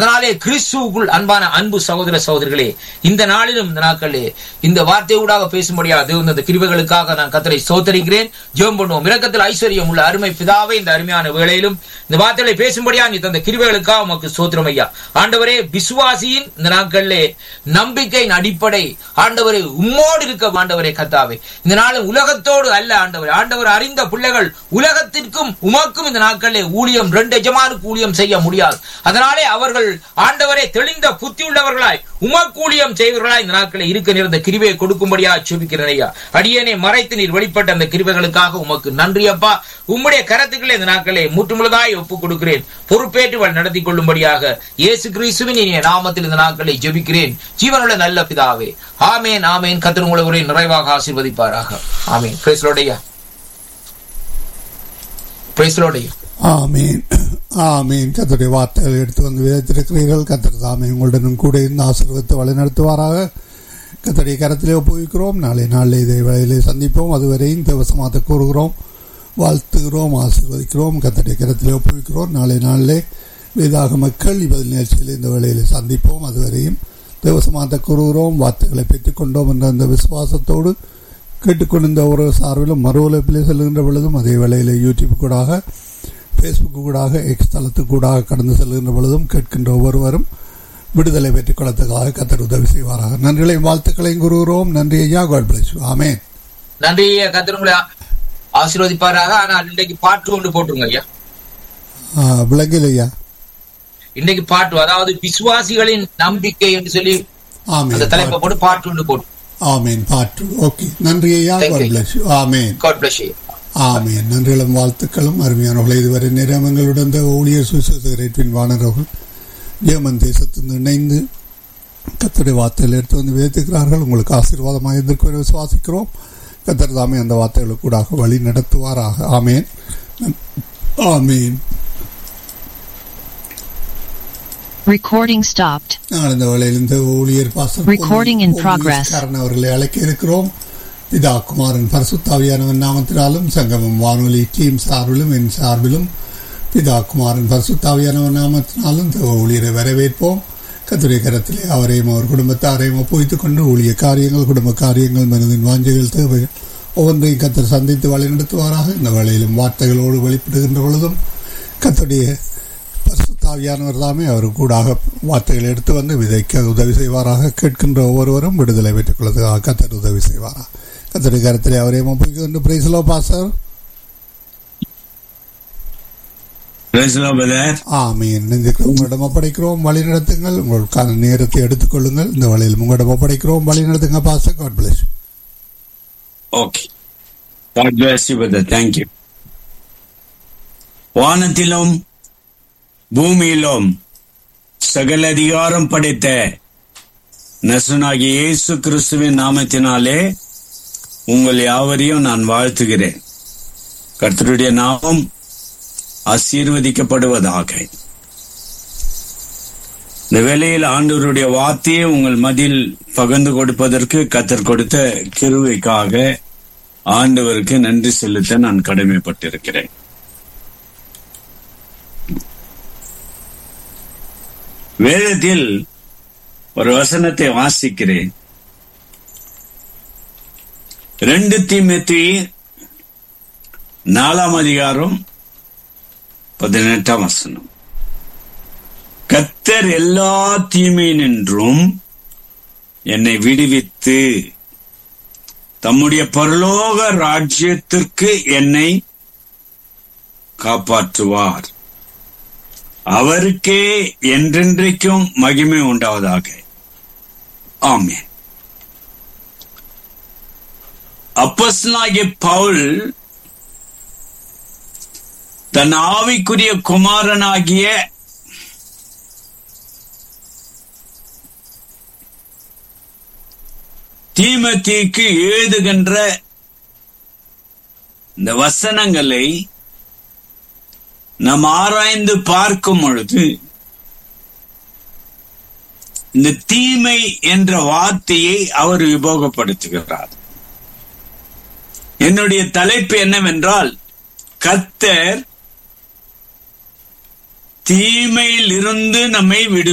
அதனாலே கிறிஸ்துவுக்குள் அன்பான அன்பு சகோதர சகோதரிகளே இந்த நாளிலும் இந்த நாட்களே இந்த வார்த்தையூடாக பேசும்படியா தேவன் இந்த கிருபைகளுக்காக நான் கத்தரை சோதரிக்கிறேன் ஜெபம் பண்ணுவோம் இரக்கத்தில் ஐஸ்வர்யம் உள்ள அருமை பிதாவை இந்த அருமையான வேளையிலும் இந்த வார்த்தைகளை பேசும்படியா நீ தந்த கிருபைகளுக்காக உமக்கு சோத்திரம் ஐயா ஆண்டவரே விசுவாசியின் இந்த நாட்களிலே நம்பிக்கையின் அடிப்படை ஆண்டவரே உம்மோடு இருக்க ஆண்டவரே கத்தாவே இந்த நாள் உலகத்தோடு அல்ல ஆண்டவர் ஆண்டவர் அறிந்த பிள்ளைகள் உலகத்திற்கும் உமக்கும் இந்த நாட்களிலே ஊழியம் ரெண்டு எஜமானுக்கு ஊழியம் செய்ய முடியாது அதனாலே அவர்கள் ஆண்டவரை தெளிந்த புத்தி உள்ளவர்களாய் உமக்கூலியம் செய்வர்களாய் இந்த நாட்களை இருக்க நேர்ந்த கிருபையை கொடுக்கும்படியா சுபிக்கிறேன் ஐயா அடியனை மறைத்து நீர் வெளிப்பட்ட அந்த கிருபைகளுக்காக உமக்கு நன்றி அப்பா உம்முடைய கரத்துக்களை இந்த நாட்களை முற்றுமுழுதாய் ஒப்புக் கொடுக்கிறேன் பொறுப்பேற்றுவள் நடத்தி கொள்ளும்படியாக இயேசு கிறிஸ்துவின் இனிய நாமத்தில் இந்த நாட்களை ஜெபிக்கிறேன் ஜீவனுள்ள நல்ல பிதாவே ஆமேன் ஆமேன் கத்திர உங்களை உரை நிறைவாக ஆசீர்வதிப்பாராக ஆமேன் பிரேசலோடையா பிரேசலோடையா ஆமீன் ஆமீன் கத்தருடைய வார்த்தைகள் எடுத்து வந்து விதைத்திருக்கிறீர்கள் கத்தர் தாமே உங்களுடனும் கூட இருந்து ஆசீர்வதித்து வழிநடத்துவாராக கத்தருடைய கரத்திலே ஒப்புவிக்கிறோம் நாளை நாளில் இதை வேலையிலே சந்திப்போம் அதுவரையும் தேவசமாத்த கூறுகிறோம் வாழ்த்துகிறோம் ஆசீர்வதிக்கிறோம் கத்தருடைய கரத்திலே ஒப்புவிக்கிறோம் நாளை நாளிலே வேதாக மக்கள் இப்பதில் நிகழ்ச்சியில் இந்த வேளையிலே சந்திப்போம் அதுவரையும் தேவசமாத்த கூறுகிறோம் வார்த்தைகளை பெற்றுக்கொண்டோம் என்ற அந்த விசுவாசத்தோடு கேட்டுக்கொண்டிருந்த ஒரு சார்பிலும் மறு உழைப்பிலே செல்கின்ற பொழுதும் அதே வேளையில் யூடியூப் கூடாக ஃபேஸ்புக்கு கூடாக எக்ஸ் தளத்துக்கு கூடாக கடந்து செல்கின்ற பொழுதும் கேட்கின்ற ஒவ்வொருவரும் விடுதலை பெற்றுக் கொள்ளத்துக்காக கத்தர் உதவி செய்வாராக நன்றிகளையும் வாழ்த்துக்களையும் கூறுகிறோம் நன்றி ஐயா காட் பிளஸ் ஆமேன் நன்றி ஐயா கத்திர உங்களை ஆசீர்வதிப்பாராக ஆனால் இன்றைக்கு பாட்டு ஒன்று போட்டுருங்க ஐயா விளங்கில் ஐயா இன்னைக்கு பாட்டு அதாவது விசுவாசிகளின் நம்பிக்கை என்று சொல்லி அந்த தலைப்பை ஆமேன் போட்டு பாட்டு ஒன்று போட்டு ஆமேன் பாட்டு ஓகே நன்றி ஐயா Thank God you. Bless amen God bless you amen நன்றிகளும் வாழ்த்துக்களும் அருமையானவர்களை இதுவரை நிறமங்களுடன் இந்த ஊழியர் சுவிசேஷன் வானரவர்கள் ஜெர்மன் தேசத்திலிருந்து இணைந்து கத்தருடைய வார்த்தைகள் எடுத்து வந்து விதைத்துக்கிறார்கள் உங்களுக்கு ஆசீர்வாதமாக இருந்திருக்க விசுவாசிக்கிறோம் கத்தர் தாமே அந்த வார்த்தைகளுக்கு கூடாக வழி நடத்துவாராக ஆமேன் ஆமேன் Recording stopped. நாங்கள் இந்த வேளையில் இந்த ஊழியர் பாசம் Recording in progress. அவர்களை அழைக்க இருக்கிறோம் பிதா குமாரன் பரிசுத்தாவியானவன் நாமத்தினாலும் சங்கமம் வானொலி டீம் சார்பிலும் என் சார்பிலும் பிதா குமாரன் பரிசுத்தாவியானவன் நாமத்தினாலும் இந்த ஊழியரை வரவேற்போம் கத்துடைய கரத்திலே அவரையும் அவர் குடும்பத்தாரையும் ஒப்புவித்துக் கொண்டு ஊழிய காரியங்கள் குடும்ப காரியங்கள் மனதின் வாஞ்சைகள் தேவைகள் ஒவ்வொன்றையும் கத்தர் சந்தித்து வழிநடத்துவாராக இந்த வேளையிலும் வார்த்தைகளோடு வெளிப்படுகின்ற பொழுதும் கத்துடைய பரிசுத்தாவியானவர் தாமே அவர் கூடாக வார்த்தைகளை எடுத்து வந்து விதைக்க உதவி செய்வாராக கேட்கின்ற ஒவ்வொருவரும் விடுதலை பெற்றுக் கொள்வதற்காக கத்தர் உதவி செய்வாரா கத்தருடைய கருத்திலே அவரை ஒப்புக்கொண்டு praise lord pastor Praise the Lord, brother. ஆமீன் இந்த உங்களிடம் ஒப்படைக்கிறோம் வழி நடத்துங்கள் உங்களுக்கான நேரத்தை எடுத்துக்கொள்ளுங்கள் இந்த வழியில் உங்களிடம் ஒப்படைக்கிறோம் வழி நடத்துங்க பாச God bless Okay. God bless you, brother. Thank you. வானத்திலும் பூமியிலும் சகல அதிகாரம் படைத்த நசுனாகிய இயேசு கிறிஸ்துவின் நாமத்தினாலே உங்கள் யாவரையும் நான் வாழ்த்துகிறேன் கர்த்தருடைய நாமம் ஆசீர்வதிக்கப்படுவதாக இந்த வேளையில் ஆண்டவருடைய வார்த்தையை உங்கள் மதில் பகிர்ந்து கொடுப்பதற்கு கத்தர் கொடுத்த கிருவைக்காக ஆண்டவருக்கு நன்றி செலுத்த நான் கடமைப்பட்டிருக்கிறேன் வேதத்தில் ஒரு வசனத்தை வாசிக்கிறேன் ரெண்டு தீமெத்தி நாலாம் அதிகாரம் பதினெட்டாம் வசனம் கத்தர் எல்லா தீமையினின்றும் என்னை விடுவித்து தம்முடைய பரலோக ராஜ்யத்திற்கு என்னை காப்பாற்றுவார் அவருக்கே என்றென்றைக்கும் மகிமை உண்டாவதாக ஆமென் அப்போஸ்தலனாகிய பவுல் தன் ஆவிக்குரிய குமாரனாகிய தீமத்திக்கு எழுதுகின்ற இந்த வசனங்களை நாம் ஆராய்ந்து பார்க்கும் பொழுது இந்த தீமை என்ற வார்த்தையை அவர் உபயோகப்படுத்துகிறார் என்னுடைய தலைப்பு என்னவென்றால் கத்தர் தீமையில் இருந்து நம்மை விடு